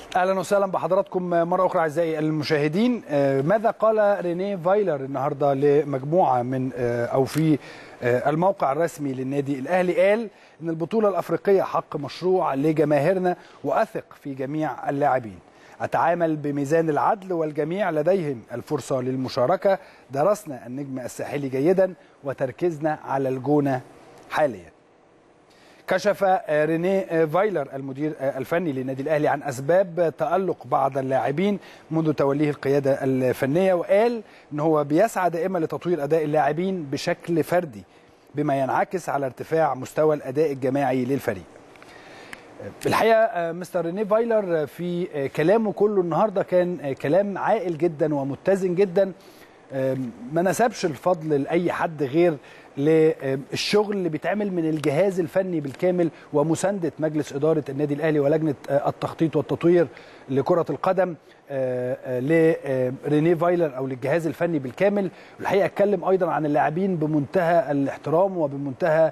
اهلا وسهلا بحضراتكم مره اخرى اعزائي المشاهدين ماذا قال رينيه فايلر النهارده لمجموعه من او في الموقع الرسمي للنادي الاهلي قال ان البطوله الافريقيه حق مشروع لجماهيرنا واثق في جميع اللاعبين اتعامل بميزان العدل والجميع لديهم الفرصه للمشاركه درسنا النجم الساحلي جيدا وتركيزنا على الجونه حاليا كشف رينيه فايلر المدير الفني للنادي الاهلي عن اسباب تالق بعض اللاعبين منذ توليه القياده الفنيه وقال ان هو بيسعى دائما لتطوير اداء اللاعبين بشكل فردي بما ينعكس على ارتفاع مستوى الاداء الجماعي للفريق. الحقيقه مستر رينيه فايلر في كلامه كله النهارده كان كلام عاقل جدا ومتزن جدا ما نسبش الفضل لاي حد غير للشغل اللي بيتعمل من الجهاز الفني بالكامل ومسانده مجلس اداره النادي الاهلي ولجنه التخطيط والتطوير لكره القدم لرينيه فايلر او للجهاز الفني بالكامل الحقيقه اتكلم ايضا عن اللاعبين بمنتهى الاحترام وبمنتهى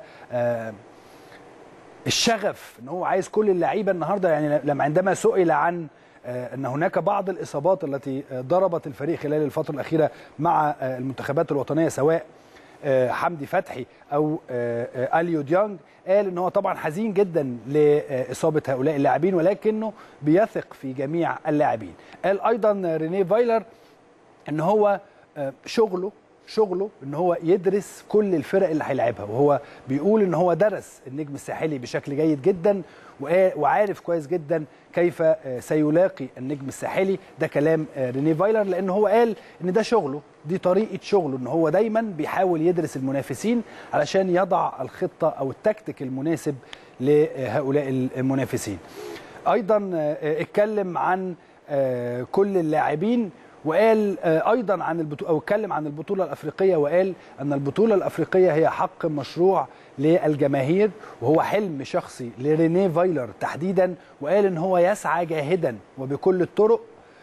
الشغف ان هو عايز كل اللعيبه النهارده يعني لما عندما سئل عن ان هناك بعض الاصابات التي ضربت الفريق خلال الفتره الاخيره مع المنتخبات الوطنيه سواء حمدي فتحي او اليو ديانج قال ان هو طبعا حزين جدا لاصابه هؤلاء اللاعبين ولكنه بيثق في جميع اللاعبين قال ايضا رينيه فايلر ان هو شغله شغله ان هو يدرس كل الفرق اللي هيلعبها وهو بيقول ان هو درس النجم الساحلي بشكل جيد جدا وعارف كويس جدا كيف سيلاقي النجم الساحلي ده كلام رينيه فايلر لان هو قال ان ده شغله دي طريقه شغله ان هو دايما بيحاول يدرس المنافسين علشان يضع الخطه او التكتيك المناسب لهؤلاء المنافسين ايضا اتكلم عن كل اللاعبين وقال ايضا عن البطوله او اتكلم عن البطوله الافريقيه وقال ان البطوله الافريقيه هي حق مشروع للجماهير وهو حلم شخصي لرينيه فايلر تحديدا وقال ان هو يسعى جاهدا وبكل الطرق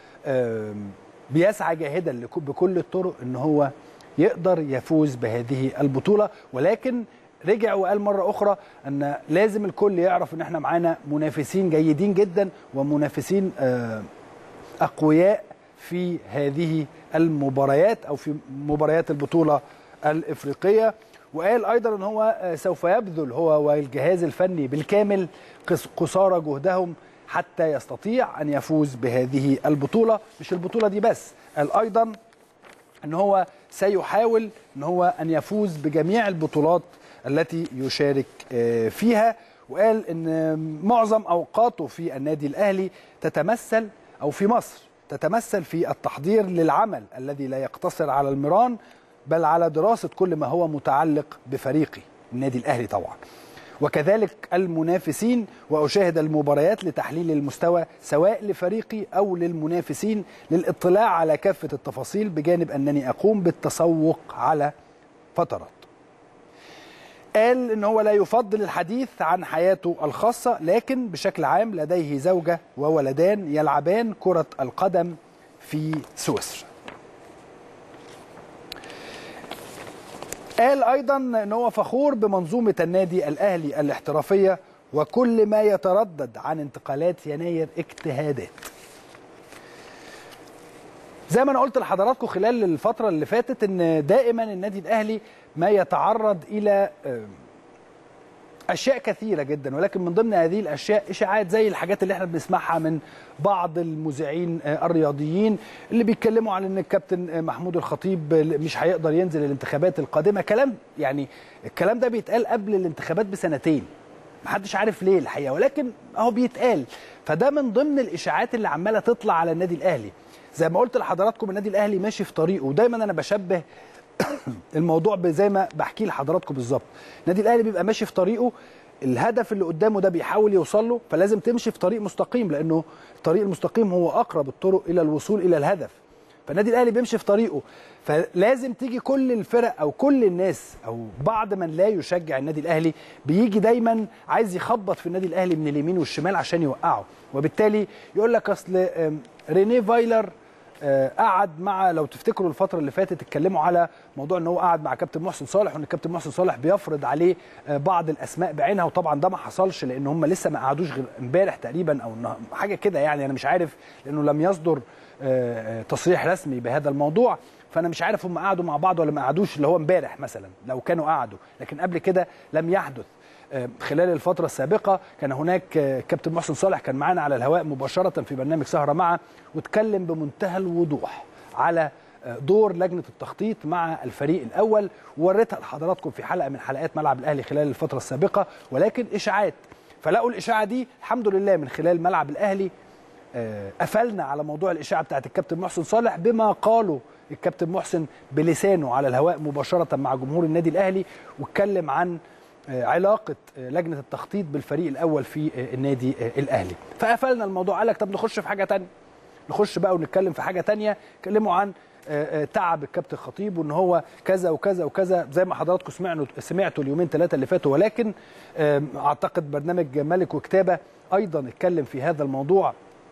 بيسعى جاهدا بكل الطرق ان هو يقدر يفوز بهذه البطوله ولكن رجع وقال مرة أخرى أن لازم الكل يعرف أن احنا معانا منافسين جيدين جدا ومنافسين أقوياء في هذه المباريات او في مباريات البطوله الافريقيه وقال ايضا ان هو سوف يبذل هو والجهاز الفني بالكامل قصارى جهدهم حتى يستطيع ان يفوز بهذه البطوله مش البطوله دي بس قال ايضا ان هو سيحاول ان هو ان يفوز بجميع البطولات التي يشارك فيها وقال ان معظم اوقاته في النادي الاهلي تتمثل او في مصر تتمثل في التحضير للعمل الذي لا يقتصر على المران بل على دراسة كل ما هو متعلق بفريقي النادي الأهلي طبعا وكذلك المنافسين وأشاهد المباريات لتحليل المستوى سواء لفريقي أو للمنافسين للاطلاع على كافة التفاصيل بجانب أنني أقوم بالتسوق على فترات قال ان هو لا يفضل الحديث عن حياته الخاصه لكن بشكل عام لديه زوجه وولدان يلعبان كره القدم في سويسرا. قال ايضا ان هو فخور بمنظومه النادي الاهلي الاحترافيه وكل ما يتردد عن انتقالات يناير اجتهادات. زي ما انا قلت لحضراتكم خلال الفتره اللي فاتت ان دائما النادي الاهلي ما يتعرض الى اشياء كثيره جدا ولكن من ضمن هذه الاشياء اشاعات زي الحاجات اللي احنا بنسمعها من بعض المذيعين الرياضيين اللي بيتكلموا عن ان الكابتن محمود الخطيب مش هيقدر ينزل الانتخابات القادمه كلام يعني الكلام ده بيتقال قبل الانتخابات بسنتين محدش عارف ليه الحقيقه ولكن اهو بيتقال فده من ضمن الاشاعات اللي عماله تطلع على النادي الاهلي زي ما قلت لحضراتكم النادي الاهلي ماشي في طريقه ودايما انا بشبه الموضوع زي ما بحكي لحضراتكم بالظبط النادي الاهلي بيبقى ماشي في طريقه الهدف اللي قدامه ده بيحاول يوصل له فلازم تمشي في طريق مستقيم لانه الطريق المستقيم هو اقرب الطرق الى الوصول الى الهدف فالنادي الاهلي بيمشي في طريقه فلازم تيجي كل الفرق او كل الناس او بعض من لا يشجع النادي الاهلي بيجي دايما عايز يخبط في النادي الاهلي من اليمين والشمال عشان يوقعه وبالتالي يقول لك اصل رينيه فايلر آه، قعد مع لو تفتكروا الفتره اللي فاتت اتكلموا على موضوع ان هو قعد مع كابتن محسن صالح وان الكابتن محسن صالح بيفرض عليه آه، بعض الاسماء بعينها وطبعا ده ما حصلش لان هم لسه ما قعدوش غير امبارح تقريبا او النه- حاجه كده يعني انا مش عارف لانه لم يصدر آه، آه، تصريح رسمي بهذا الموضوع فانا مش عارف هم قعدوا مع بعض ولا ما قعدوش اللي هو امبارح مثلا لو كانوا قعدوا لكن قبل كده لم يحدث آه، خلال الفترة السابقة كان هناك آه، كابتن محسن صالح كان معانا على الهواء مباشرة في برنامج سهرة معه واتكلم بمنتهى الوضوح على آه، دور لجنة التخطيط مع الفريق الأول ووريتها لحضراتكم في حلقة من حلقات ملعب الأهلي خلال الفترة السابقة ولكن إشاعات فلقوا الإشاعة دي الحمد لله من خلال ملعب الأهلي آه، قفلنا على موضوع الاشاعه بتاعت الكابتن محسن صالح بما قاله الكابتن محسن بلسانه على الهواء مباشره مع جمهور النادي الاهلي واتكلم عن آه، علاقه آه، لجنه التخطيط بالفريق الاول في آه، النادي آه، الاهلي فقفلنا الموضوع قال لك طب نخش في حاجه تانية نخش بقى ونتكلم في حاجه تانية اتكلموا عن آه، آه، تعب الكابتن خطيب وان هو كذا وكذا وكذا زي ما حضراتكم سمعتوا سمعتوا اليومين ثلاثه اللي فاتوا ولكن آم، اعتقد برنامج ملك وكتابه ايضا اتكلم في هذا الموضوع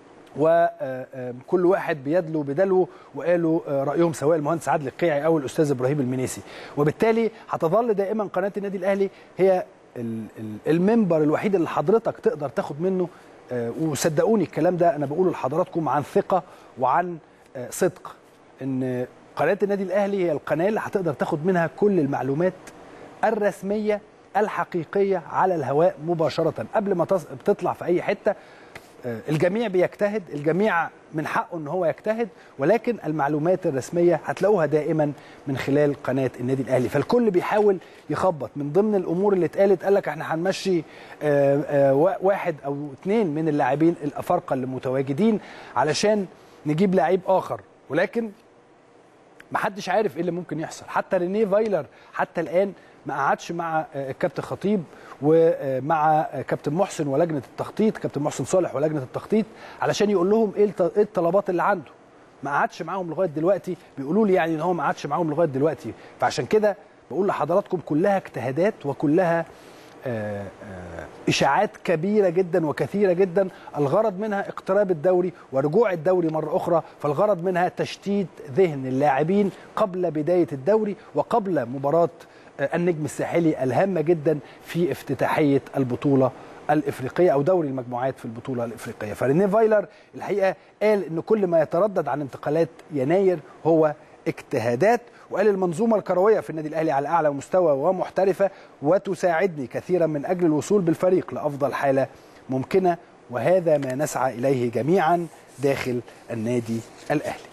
وكل واحد بيدلو بدلو وقالوا آه، رايهم سواء المهندس عادل القيعي او الاستاذ ابراهيم المنيسي وبالتالي هتظل دائما قناه النادي الاهلي هي ال- ال- المنبر الوحيد اللي حضرتك تقدر تاخد منه آه، وصدقوني الكلام ده انا بقوله لحضراتكم عن ثقه وعن آه، صدق ان قناه النادي الاهلي هي القناه اللي هتقدر تاخد منها كل المعلومات الرسميه الحقيقيه على الهواء مباشره قبل ما تص- تطلع في اي حته آه، الجميع بيجتهد الجميع من حقه ان هو يجتهد ولكن المعلومات الرسميه هتلاقوها دائما من خلال قناه النادي الاهلي فالكل بيحاول يخبط من ضمن الامور اللي اتقالت قال لك احنا هنمشي آه، آه، وا- واحد او اثنين من اللاعبين الافارقه اللي متواجدين علشان نجيب لعيب اخر ولكن محدش عارف ايه اللي ممكن يحصل حتى رينيه فايلر حتى الان ما قعدش مع آه، الكابتن خطيب ومع آه، كابتن محسن ولجنه التخطيط كابتن محسن صالح ولجنه التخطيط علشان يقول لهم ايه الط- إيه الطلبات اللي عنده ما قعدش معاهم لغايه دلوقتي بيقولوا لي يعني ان هو ما قعدش معاهم لغايه دلوقتي فعشان كده بقول لحضراتكم كلها اجتهادات وكلها آه، آه، اشاعات كبيره جدا وكثيره جدا الغرض منها اقتراب الدوري ورجوع الدوري مره اخرى فالغرض منها تشتيت ذهن اللاعبين قبل بدايه الدوري وقبل مباراه آه، النجم الساحلي الهامه جدا في افتتاحيه البطوله الافريقيه او دوري المجموعات في البطوله الافريقيه فرينيه فايلر الحقيقه قال ان كل ما يتردد عن انتقالات يناير هو اجتهادات وقال المنظومه الكرويه في النادي الاهلي على اعلى مستوى ومحترفه وتساعدني كثيرا من اجل الوصول بالفريق لافضل حاله ممكنه وهذا ما نسعى اليه جميعا داخل النادي الاهلي.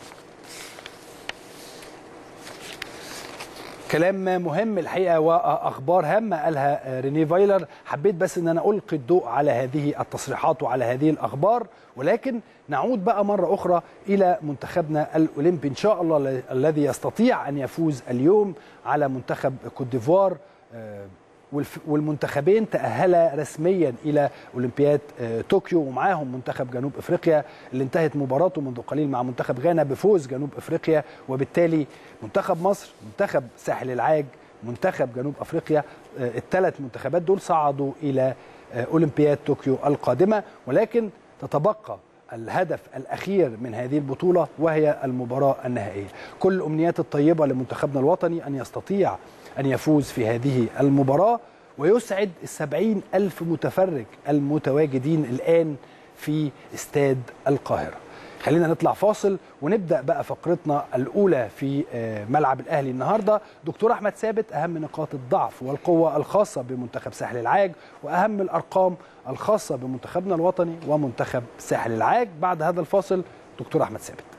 كلام مهم الحقيقه واخبار هامه قالها ريني فايلر حبيت بس ان انا القي الضوء على هذه التصريحات وعلى هذه الاخبار ولكن نعود بقى مره اخرى الى منتخبنا الاولمبي ان شاء الله الذي يستطيع ان يفوز اليوم على منتخب كوت ديفوار آه، والف- والمنتخبين تأهلا رسميا إلى أولمبياد آه، طوكيو ومعاهم منتخب جنوب أفريقيا اللي انتهت مباراته منذ قليل مع منتخب غانا بفوز جنوب أفريقيا وبالتالي منتخب مصر منتخب ساحل العاج منتخب جنوب أفريقيا آه، الثلاث منتخبات دول صعدوا إلى آه، أولمبياد طوكيو القادمة ولكن تتبقى الهدف الأخير من هذه البطولة وهي المباراة النهائية كل الأمنيات الطيبة لمنتخبنا الوطني أن يستطيع أن يفوز في هذه المباراة ويسعد السبعين ألف متفرج المتواجدين الآن في استاد القاهرة خلينا نطلع فاصل ونبدا بقى فقرتنا الاولى في آه، ملعب الاهلي النهارده دكتور احمد ثابت اهم نقاط الضعف والقوه الخاصه بمنتخب ساحل العاج واهم الارقام الخاصه بمنتخبنا الوطني ومنتخب ساحل العاج بعد هذا الفاصل دكتور احمد ثابت